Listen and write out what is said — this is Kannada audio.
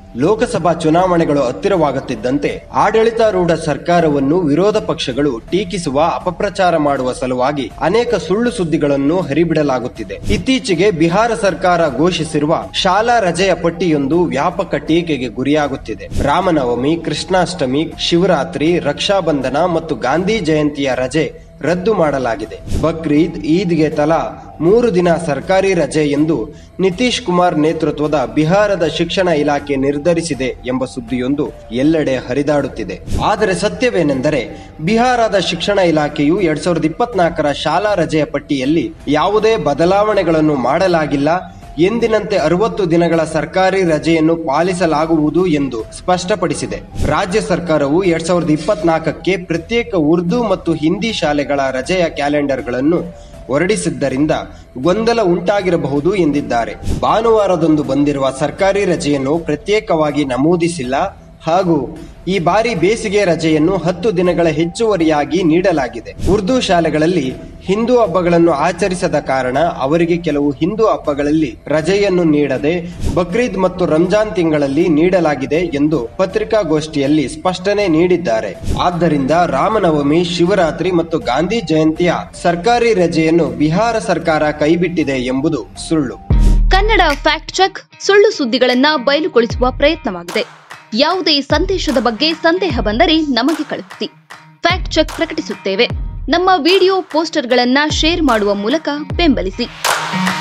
ಲೋಕಸಭಾ ಚುನಾವಣೆಗಳು ಹತ್ತಿರವಾಗುತ್ತಿದ್ದಂತೆ ಆಡಳಿತಾರೂಢ ಸರ್ಕಾರವನ್ನು ವಿರೋಧ ಪಕ್ಷಗಳು ಟೀಕಿಸುವ ಅಪಪ್ರಚಾರ ಮಾಡುವ ಸಲುವಾಗಿ ಅನೇಕ ಸುಳ್ಳು ಸುದ್ದಿಗಳನ್ನು ಹರಿಬಿಡಲಾಗುತ್ತಿದೆ ಇತ್ತೀಚೆಗೆ ಬಿಹಾರ ಸರ್ಕಾರ ಘೋಷಿಸಿರುವ ಶಾಲಾ ರಜೆಯ ಪಟ್ಟಿಯೊಂದು ವ್ಯಾಪಕ ಟೀಕೆಗೆ ಗುರಿಯಾಗುತ್ತಿದೆ ರಾಮನವಮಿ ಕೃಷ್ಣಾಷ್ಟಮಿ ಶಿವರಾತ್ರಿ ರಕ್ಷಾಬಂಧನ ಮತ್ತು ಗಾಂಧಿ ಜಯಂತಿಯ ರಜೆ ರದ್ದು ಮಾಡಲಾಗಿದೆ ಬಕ್ರೀದ್ ಈದ್ಗೆ ತಲಾ ಮೂರು ದಿನ ಸರ್ಕಾರಿ ರಜೆ ಎಂದು ನಿತೀಶ್ ಕುಮಾರ್ ನೇತೃತ್ವದ ಬಿಹಾರದ ಶಿಕ್ಷಣ ಇಲಾಖೆ ನಿರ್ಧರಿಸಿದೆ ಎಂಬ ಸುದ್ದಿಯೊಂದು ಎಲ್ಲೆಡೆ ಹರಿದಾಡುತ್ತಿದೆ ಆದರೆ ಸತ್ಯವೇನೆಂದರೆ ಬಿಹಾರದ ಶಿಕ್ಷಣ ಇಲಾಖೆಯು ಎರಡ್ ಸಾವಿರದ ಇಪ್ಪತ್ನಾಲ್ಕರ ಶಾಲಾ ರಜೆಯ ಪಟ್ಟಿಯಲ್ಲಿ ಯಾವುದೇ ಬದಲಾವಣೆಗಳನ್ನು ಮಾಡಲಾಗಿಲ್ಲ ಎಂದಿನಂತೆ ಅರವತ್ತು ದಿನಗಳ ಸರ್ಕಾರಿ ರಜೆಯನ್ನು ಪಾಲಿಸಲಾಗುವುದು ಎಂದು ಸ್ಪಷ್ಟಪಡಿಸಿದೆ ರಾಜ್ಯ ಸರ್ಕಾರವು ಎರಡ್ ಸಾವಿರದ ಇಪ್ಪತ್ನಾಲ್ಕಕ್ಕೆ ಪ್ರತ್ಯೇಕ ಉರ್ದು ಮತ್ತು ಹಿಂದಿ ಶಾಲೆಗಳ ರಜೆಯ ಕ್ಯಾಲೆಂಡರ್ಗಳನ್ನು ಹೊರಡಿಸಿದ್ದರಿಂದ ಗೊಂದಲ ಉಂಟಾಗಿರಬಹುದು ಎಂದಿದ್ದಾರೆ ಭಾನುವಾರದಂದು ಬಂದಿರುವ ಸರ್ಕಾರಿ ರಜೆಯನ್ನು ಪ್ರತ್ಯೇಕವಾಗಿ ನಮೂದಿಸಿಲ್ಲ ಹಾಗೂ ಈ ಬಾರಿ ಬೇಸಿಗೆ ರಜೆಯನ್ನು ಹತ್ತು ದಿನಗಳ ಹೆಚ್ಚುವರಿಯಾಗಿ ನೀಡಲಾಗಿದೆ ಉರ್ದು ಶಾಲೆಗಳಲ್ಲಿ ಹಿಂದೂ ಹಬ್ಬಗಳನ್ನು ಆಚರಿಸದ ಕಾರಣ ಅವರಿಗೆ ಕೆಲವು ಹಿಂದೂ ಹಬ್ಬಗಳಲ್ಲಿ ರಜೆಯನ್ನು ನೀಡದೆ ಬಕ್ರೀದ್ ಮತ್ತು ರಂಜಾನ್ ತಿಂಗಳಲ್ಲಿ ನೀಡಲಾಗಿದೆ ಎಂದು ಪತ್ರಿಕಾಗೋಷ್ಠಿಯಲ್ಲಿ ಸ್ಪಷ್ಟನೆ ನೀಡಿದ್ದಾರೆ ಆದ್ದರಿಂದ ರಾಮನವಮಿ ಶಿವರಾತ್ರಿ ಮತ್ತು ಗಾಂಧಿ ಜಯಂತಿಯ ಸರ್ಕಾರಿ ರಜೆಯನ್ನು ಬಿಹಾರ ಸರ್ಕಾರ ಕೈಬಿಟ್ಟಿದೆ ಎಂಬುದು ಸುಳ್ಳು ಕನ್ನಡ ಫ್ಯಾಕ್ಟ್ ಚೆಕ್ ಸುಳ್ಳು ಸುದ್ದಿಗಳನ್ನ ಬಯಲುಗೊಳಿಸುವ ಪ್ರಯತ್ನವಾಗಿದೆ ಯಾವುದೇ ಸಂದೇಶದ ಬಗ್ಗೆ ಸಂದೇಹ ಬಂದರೆ ನಮಗೆ ಕಳುಹಿಸಿ ಫ್ಯಾಕ್ಟ್ ಚೆಕ್ ಪ್ರಕಟಿಸುತ್ತೇವೆ ನಮ್ಮ ವಿಡಿಯೋ ಪೋಸ್ಟರ್ಗಳನ್ನ ಶೇರ್ ಮಾಡುವ ಮೂಲಕ ಬೆಂಬಲಿಸಿ